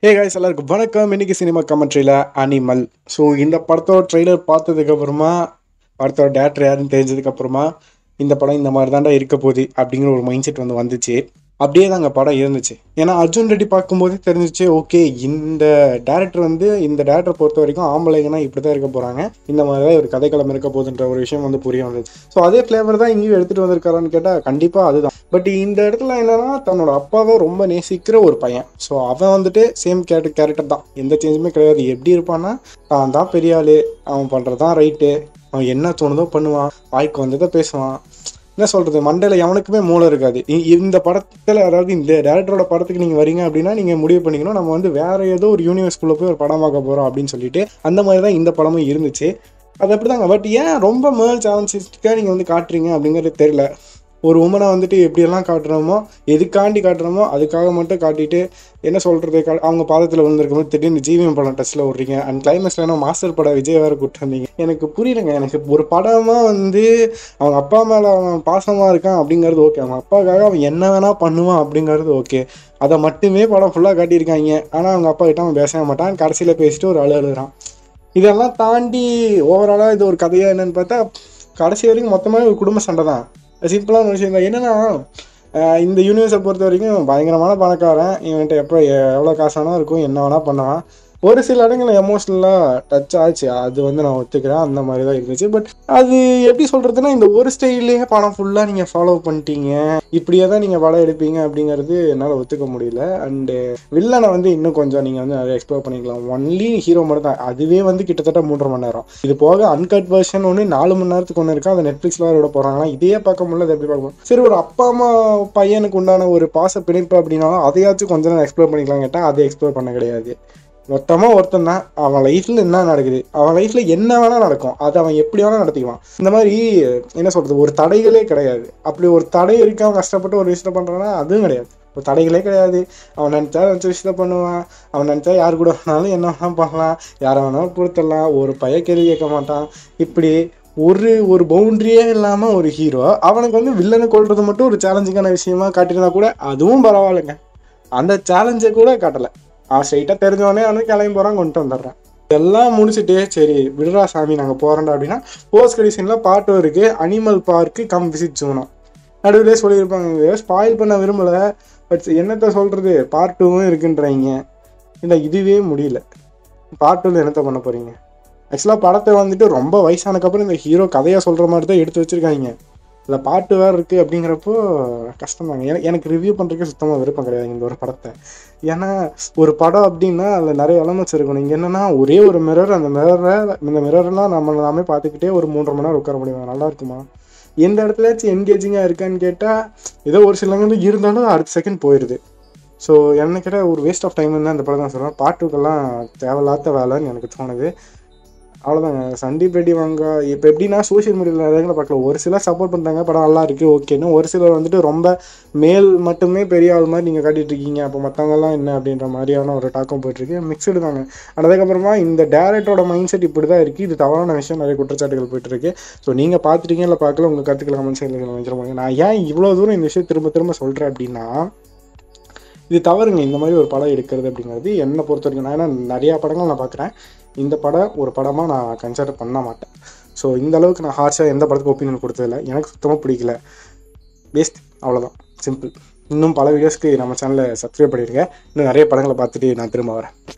ஏ guys எல்லாருக்கும் வணக்கம் இன்னைக்கு சினிமா கமெண்ட்ரியில் அனிமல் ஸோ இந்த படத்தோட ட்ரெய்லர் பார்த்ததுக்கு அப்புறமா படத்தோட டேரக்டர் யாருன்னு தெரிஞ்சதுக்கு அப்புறமா இந்த படம் இந்த மாதிரி தாண்டா இருக்க போகுது அப்படிங்கிற ஒரு மைண்ட் செட் வந்து வந்துச்சு அப்படியே தாங்க படம் இருந்துச்சு ஏன்னா அர்ஜுன் ரெட்டி பார்க்கும்போதே தெரிஞ்சிச்சு ஓகே இந்த டேரக்டர் வந்து இந்த டேரக்டர் பொறுத்த வரைக்கும் ஆம்பளைங்கன்னா இப்படி தான் இருக்க போகிறாங்க இந்த மாதிரி தான் ஒரு கதைக்களம் இருக்க போகுதுன்ற ஒரு விஷயம் வந்து புரிய வந்தது ஸோ அதே ஃப்ளேவர் தான் இங்கேயும் எடுத்துகிட்டு வந்திருக்காரான்னு கேட்டால் கண்டிப்பாக அதுதான் பட் இந்த இடத்துல என்னன்னா தன்னோட அப்பாவை ரொம்ப நேசிக்கிற ஒரு பையன் ஸோ அவன் வந்துட்டு சேம் கேரக்டர் கேரக்டர் தான் எந்த சேஞ்சுமே கிடையாது எப்படி இருப்பான்னா தான் தான் பெரிய ஆளு அவன் பண்ணுறது தான் ரைட்டு அவன் என்ன தோணுதோ பண்ணுவான் வாய்க்கு வந்ததை பேசுவான் என்ன சொல்றது மண்டையில எவனுக்குமே மூளை இருக்காது இ- இந்த படத்துல அதாவது இந்த டேரக்டரோட படத்துக்கு நீங்க வரீங்க அப்படின்னா நீங்க முடிவு பண்ணிக்கணும் நம்ம வந்து வேற ஏதோ ஒரு யூனிவர்ஸ்குள்ள போய் ஒரு படம் பார்க்க போறோம் அப்படின்னு சொல்லிட்டு அந்த மாதிரி தான் இந்த படமும் இருந்துச்சு அது அப்படிதாங்க பட் ஏன் ரொம்ப மேல் சேலஞ்சிஸ்டிக்காக நீங்கள் வந்து காட்டுறீங்க அப்படிங்கிறது தெரியல ஒரு உமனை வந்துட்டு எப்படியெல்லாம் காட்டுறோமோ எதுக்காண்டி காட்டுறோமோ அதுக்காக மட்டும் காட்டிட்டு என்ன சொல்கிறது அவங்க பாதத்தில் விழுந்திருக்கும் போது திடீர்னு ஜீவியம் படம் டச்சில் விட்றீங்க அண்ட் கிளைமேக்ஸில் என்ன மாஸ்டர் படம் விஜய் வேறு கூப்பிட்டு வந்தீங்க எனக்கு புரியலங்க எனக்கு ஒரு படமாக வந்து அவங்க அப்பா மேலே அவன் பாசமாக இருக்கான் அப்படிங்கிறது ஓகே அவங்க அப்பாவுக்காக அவன் என்ன வேணால் பண்ணுவான் அப்படிங்கிறது ஓகே அதை மட்டுமே படம் ஃபுல்லாக காட்டியிருக்காங்க ஆனால் அவங்க அப்பா கிட்ட அவன் பேசவே மாட்டான் கடைசியில் பேசிட்டு ஒரு அழு அழுகிறான் இதெல்லாம் தாண்டி ஓவராலாக இது ஒரு கதையா என்னன்னு பார்த்தா கடைசி வரைக்கும் மொத்தமாக ஒரு குடும்ப சண்டை தான் சிம்பிளான விஷயம் தான் என்னன்னா அஹ் இந்த யூனிவர்ஸை பொறுத்த வரைக்கும் பயங்கரமான பணக்காரன் இவன்கிட்ட எப்போ எவ்வளோ காசு வேணா இருக்கும் என்ன வேணா பண்ணுவான் ஒரு சில இடங்களில் எமோஷ்னலாக டச் ஆச்சு அது வந்து நான் ஒத்துக்கிறேன் அந்த மாதிரி தான் இருந்துச்சு பட் அது எப்படி சொல்கிறதுனா இந்த ஒரு ஸ்டைல்லே படம் ஃபுல்லாக நீங்கள் ஃபாலோ பண்ணிட்டீங்க இப்படியே தான் நீங்கள் படம் எடுப்பீங்க அப்படிங்கிறது என்னால் ஒத்துக்க முடியல அண்டு வில்லனை வந்து இன்னும் கொஞ்சம் நீங்கள் வந்து நிறைய எக்ஸ்ப்ளோர் பண்ணிக்கலாம் ஒன்லி ஹீரோ மட்டும் தான் அதுவே வந்து கிட்டத்தட்ட மூன்றரை மணி நேரம் இது போக அன்கட் வெர்ஷன் ஒன்று நாலு மணி நேரத்துக்கு ஒன்று இருக்கு அதை நெட்ஃப்ளிக்ஸில் விட போகிறாங்களா இதையே பார்க்க முடியல அதை எப்படி பார்க்க முடியும் சரி ஒரு அப்பா அம்மா பையனுக்கு உண்டான ஒரு பாச பிணைப்பு அப்படின்னாலும் அதையாச்சும் கொஞ்ச நேரம் எக்ஸ்ப்ளோர் பண்ணிக்கலாம் கேட்டால் அதை எக்ஸ்ப்ளோர் பண்ண கிடையாது மொத்தமாக ஒருத்தன் தான் அவன் லைஃப்பில் என்ன நடக்குது அவன் லைஃப்பில் என்ன வேணால் நடக்கும் அதை அவன் எப்படி வேணால் நடத்திக்குவான் இந்த மாதிரி என்ன சொல்கிறது ஒரு தடைகளே கிடையாது அப்படி ஒரு தடை இருக்கு அவன் கஷ்டப்பட்டு ஒரு விஷயத்த பண்ணுறான்னா அதுவும் கிடையாது ஒரு தடைகளே கிடையாது அவன் நினச்சா நினச்ச விஷயத்த பண்ணுவான் அவன் நினச்சா யார் கூட வேணாலும் என்ன வேணாலும் பண்ணலாம் யாரை வேணாலும் கொடுத்துடலாம் ஒரு பைய கேள்வி கேட்க மாட்டான் இப்படி ஒரு ஒரு பவுண்டரியே இல்லாமல் ஒரு ஹீரோ அவனுக்கு வந்து வில்லனை கொள்றது மட்டும் ஒரு சேலஞ்சிங்கான விஷயமா காட்டியிருந்தா கூட அதுவும் பரவாயில்லைங்க அந்த சேலஞ்சை கூட காட்டலை அவன் ஸ்ட்ரைட்டாக தெரிஞ்சவனே அவனு கிளம்பி போகிறான் கொண்டு வந்துடுறான் இதெல்லாம் முடிச்சுட்டு சரி விடுறா சாமி நாங்கள் போகிறோம்டா அப்படின்னா போஸ்ட் கடிஷனில் பாட்டு இருக்கு அனிமல் பார்க்கு கம் விசிட் ஜூனம் நடுவிலே சொல்லியிருப்பாங்க ஸ்பாயில் பண்ண விரும்பலை பட் என்னத்த சொல்கிறது பார்ட் டூவும் இருக்குன்றீங்க இல்லை இதுவே முடியல பார்ட் டூவில் என்னத்த பண்ண போகிறீங்க ஆக்சுவலாக படத்தை வந்துட்டு ரொம்ப வயசானக்கப்புறம் இந்த ஹீரோ கதையாக சொல்கிற மாதிரி தான் எடுத்து வச்சுருக்காங்க இல்லை பாட்டு வேறு இருக்குது அப்படிங்கிறப்போ கஷ்டம்தாங்க எனக்கு எனக்கு ரிவ்யூ பண்ணுறதுக்கு சுத்தமாக விருப்பம் கிடையாது இந்த ஒரு படத்தை ஏன்னா ஒரு படம் அப்படின்னா அதில் நிறைய எலமெண்ட்ஸ் இருக்கணும் இங்கே என்னென்னா ஒரே ஒரு மிரர் அந்த மிரரை இந்த மிரர்லாம் நம்ம நாமே பார்த்துக்கிட்டே ஒரு மூன்றரை மணி நேரம் உட்கார முடியும் நல்லா இருக்குமா எந்த இடத்துலயாச்சும் என்கேஜிங்காக இருக்கான்னு கேட்டால் ஏதோ ஒரு சிலங்க இருந்தாலும் அடுத்த செகண்ட் போயிடுது ஸோ என்ன கேட்டால் ஒரு வேஸ்ட் ஆஃப் டைம் தான் இந்த படம் தான் சொல்லுவேன் பாட்டுக்கெல்லாம் தேவையில்லாத வேலைன்னு எனக்கு தோணுது அவ்வளோதாங்க சண்டீப் ரெட்டி வாங்க இப்போ எப்படின்னா சோஷியல் மீடியாவில் நிறைய பார்க்கல ஒரு சிலர் சப்போர்ட் பண்ணுறாங்க படம் நல்லா இருக்குது ஓகேன்னு ஒரு சிலர் வந்துட்டு ரொம்ப மேல் மட்டுமே பெரிய ஆள் மாதிரி நீங்கள் காட்டிட்டு இருக்கீங்க அப்போ மற்றவங்கலாம் என்ன அப்படின்ற மாதிரியான ஒரு டாக்கம் போயிட்டுருக்கு மிக்சடு தாங்க And அதுக்கப்புறமா இந்த டேரக்டரோட மைண்ட் செட் இப்படி தான் இருக்குது இது தவறான விஷயம் நிறைய குற்றச்சாட்டுகள் போயிட்டுருக்கு ஸோ நீங்கள் பார்த்துட்டீங்க இல்லை பார்க்கல உங்கள் கருத்துக்களை கமெண்ட் சைடில் வச்சிருப்பாங்க நான் ஏன் இவ்வளோ தூரம் இந்த விஷயம் திரும்ப திரும்ப சொல்கிறேன் அப்படின்னா இது தவறுங்க இந்த மாதிரி ஒரு படம் எடுக்கிறது அப்படிங்கிறது என்னை பொறுத்த வரைக்கும் நான் ஏன்னா நிறையா படங்கள் நான் பார்க்குறேன் இந்த படம் ஒரு படமாக நான் கன்சிடர் பண்ண மாட்டேன் ஸோ இந்த அளவுக்கு நான் ஹார்ஷாக எந்த படத்துக்கு ஒப்பீனியன் கொடுத்ததில்ல எனக்கு சுத்தமாக பிடிக்கல வேஸ்ட் அவ்வளோதான் சிம்பிள் இன்னும் பல வீடியோஸ்க்கு நம்ம சேனலை சப்ஸ்கிரைப் பண்ணிடுங்க இன்னும் நிறைய படங்களை பார்த்துட்டு நான் திரும்ப வரேன்